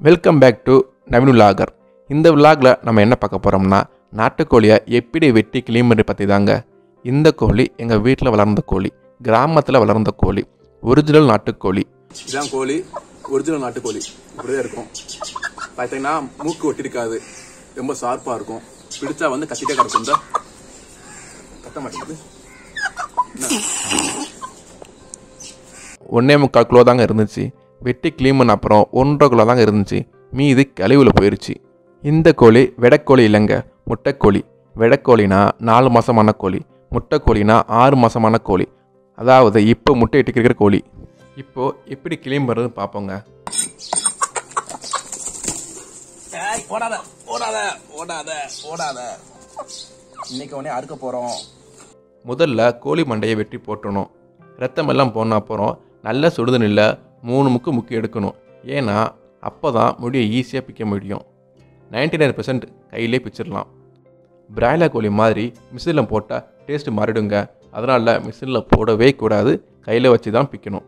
welcome back to Naveen vlogger இந்த விலாகில் நம்ம என்ன பார்க்க போகிறோம்னா நாட்டுக்கோழியை எப்படி வெட்டி கிளீன் பண்ணி பற்றி தாங்க இந்த கோழி எங்கள் வீட்டில் வளர்ந்த கோழி கிராமத்தில் வளர்ந்த கோழி ஒரிஜினல் நாட்டுக்கோழி இதான் கோழி ஒரிஜினல் நாட்டுக்கோழி இப்படிதான் இருக்கும் பார்த்தீங்கன்னா மூக்கு ஒட்டிருக்காது ரொம்ப ஷார்ப்பாக இருக்கும் பிடிச்சா வந்து கத்திட்டே கிடக்கும் இந்த கத்த மாட்டேங்குது ஒன்றே முக்கால் கிலோ தாங்க இருந்துச்சு வெட்டி க்ளீன் பண்ண அப்புறம் ஒன்றரை கிலோ தாங்க இருந்துச்சு மீதி கழிவில் போயிடுச்சு இந்த கோழி வெடைக்கோழி இல்லைங்க முட்டைக்கோழி வெடைக்கோழினா நாலு மாதமான கோழி முட்டைக்கோழினா ஆறு மாதமான கோழி அதாவது இப்போ முட்டை இட்டுக்கிற கோழி இப்போது எப்படி க்ளீன் பண்ணுறதுன்னு பார்ப்போங்க ஏய், ஓடாத ஓடாத ஓடாத ஓடாத இன்னைக்கு உடனே அறுக்க போறோம் முதல்ல கோழி மண்டையை வெட்டி போட்டணும் ரத்தமெல்லாம் போன அப்புறம் நல்ல சுடுதண்ணில் மூணு முக்கு முக்கி எடுக்கணும் ஏன்னா அப்போ தான் முடியை ஈஸியாக பிக்க முடியும் 99% நைன் பர்சன்ட் கையிலே பிச்சிடலாம் பிராய்லர் கோழி மாதிரி மிஷினில் போட்டால் டேஸ்ட் மாறிடுங்க அதனால் மிஷினில் போடவே கூடாது கையில் வச்சு தான் பிக்கணும்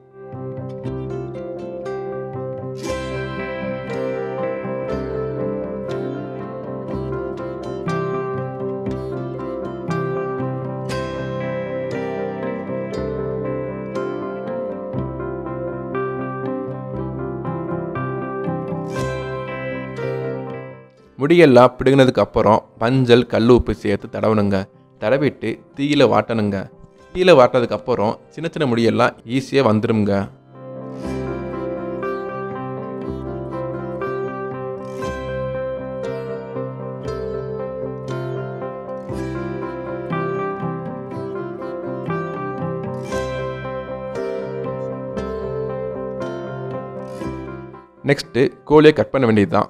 முடியெல்லாம் பிடுங்கினதுக்கு அப்புறம் மஞ்சள் கல் உப்பு சேர்த்து தடவணுங்க தடவிட்டு தீயில வாட்டணுங்க தீயில வாட்டினதுக்கு அப்புறம் சின்ன சின்ன முடியெல்லாம் ஈஸியாக வந்துடுங்க நெக்ஸ்ட்டு கோழியை கட் பண்ண வேண்டியது தான்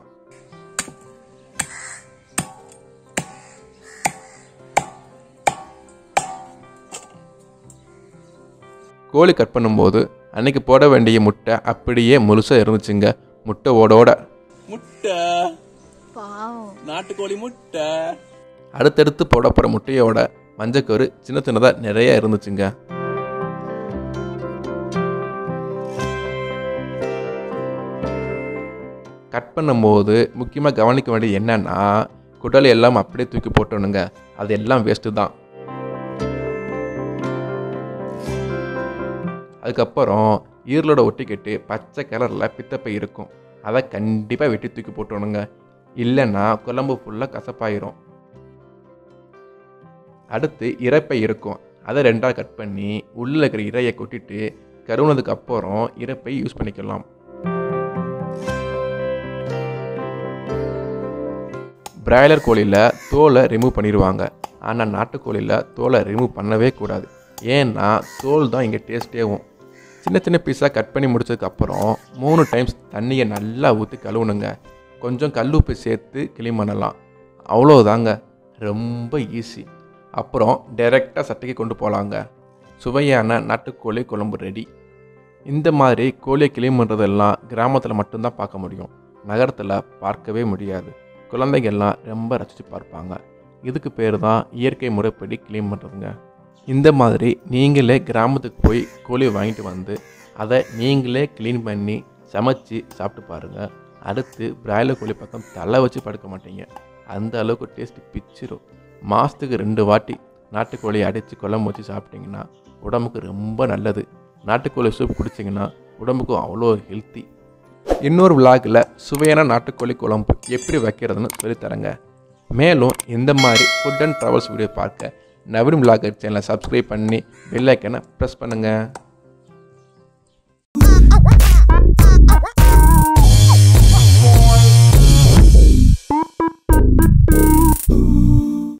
கோழி கட் பண்ணும்போது அன்னைக்கு போட வேண்டிய முட்டை அப்படியே முழுசாக இருந்துச்சுங்க முட்டை ஓடோட முட்டை பாவம் நாட்டுக்கோழி முட்டை அடுத்தடுத்து போட போகிற முட்டையோட மஞ்சக்கரு சின்ன சின்னதாக நிறைய இருந்துச்சுங்க கட் பண்ணும்போது முக்கியமாக கவனிக்க வேண்டியது என்னன்னா குடல் எல்லாம் அப்படியே தூக்கி போட்டணுங்க அது எல்லாம் வேஸ்ட்டு தான் அதுக்கப்புறம் ஈரலோட ஒட்டிக்கிட்டு பச்சை கலரில் பித்தப்பை இருக்கும் அதை கண்டிப்பாக வெட்டி தூக்கி போட்டணுங்க இல்லைன்னா குழம்பு ஃபுல்லாக கசப்பாயிரும் அடுத்து இறப்பை இருக்கும் அதை ரெண்டாக கட் பண்ணி உள்ளே இருக்கிற இறையை கொட்டிட்டு கருவுனதுக்கு அப்புறம் இறப்பை யூஸ் பண்ணிக்கலாம் பிராய்லர் கோழியில் தோலை ரிமூவ் பண்ணிடுவாங்க ஆனால் நாட்டுக்கோழியில் தோலை ரிமூவ் பண்ணவே கூடாது ஏன்னா தோல் தான் இங்கே டேஸ்டேவும் சின்ன சின்ன பீஸாக கட் பண்ணி முடிச்சதுக்கப்புறம் மூணு டைம்ஸ் தண்ணியை நல்லா ஊற்றி கழுவுணுங்க கொஞ்சம் கல்லுப்பு சேர்த்து கிளீன் பண்ணலாம் அவ்வளோதாங்க ரொம்ப ஈஸி அப்புறம் டைரெக்டாக சட்டைக்கு கொண்டு போகலாங்க சுவையான நாட்டுக்கோழி குழம்பு ரெடி இந்த மாதிரி கோழியை கிளீன் பண்ணுறதெல்லாம் கிராமத்தில் மட்டும்தான் பார்க்க முடியும் நகரத்தில் பார்க்கவே முடியாது குழந்தைங்கள்லாம் ரொம்ப ரசித்து பார்ப்பாங்க இதுக்கு பேர் தான் இயற்கை முறைப்படி க்ளீன் பண்ணுறதுங்க இந்த மாதிரி நீங்களே கிராமத்துக்கு போய் கோழி வாங்கிட்டு வந்து அதை நீங்களே க்ளீன் பண்ணி சமைச்சு சாப்பிட்டு பாருங்கள் அடுத்து பிராய்லர் கோழி பக்கம் தலை வச்சு படுக்க மாட்டீங்க அந்த அளவுக்கு டேஸ்ட் பிச்சிரும் மாதத்துக்கு ரெண்டு வாட்டி நாட்டுக்கோழி அடித்து குழம்பு வச்சு சாப்பிட்டீங்கன்னா உடம்புக்கு ரொம்ப நல்லது நாட்டுக்கோழி சூப் குடிச்சிங்கன்னா உடம்புக்கு அவ்வளோ ஹெல்த்தி இன்னொரு விழாக்கில் சுவையான நாட்டுக்கோழி குழம்பு எப்படி வைக்கிறதுன்னு சொல்லித்தரேங்க மேலும் இந்த மாதிரி ஃபுட் அண்ட் ட்ராவல்ஸ் வீடியோ பார்க்க நவீன் விலாகர் சேனலை சப்ஸ்கிரைப் பண்ணி பெல் ஐக்கனை ப்ரெஸ் பண்ணுங்கள்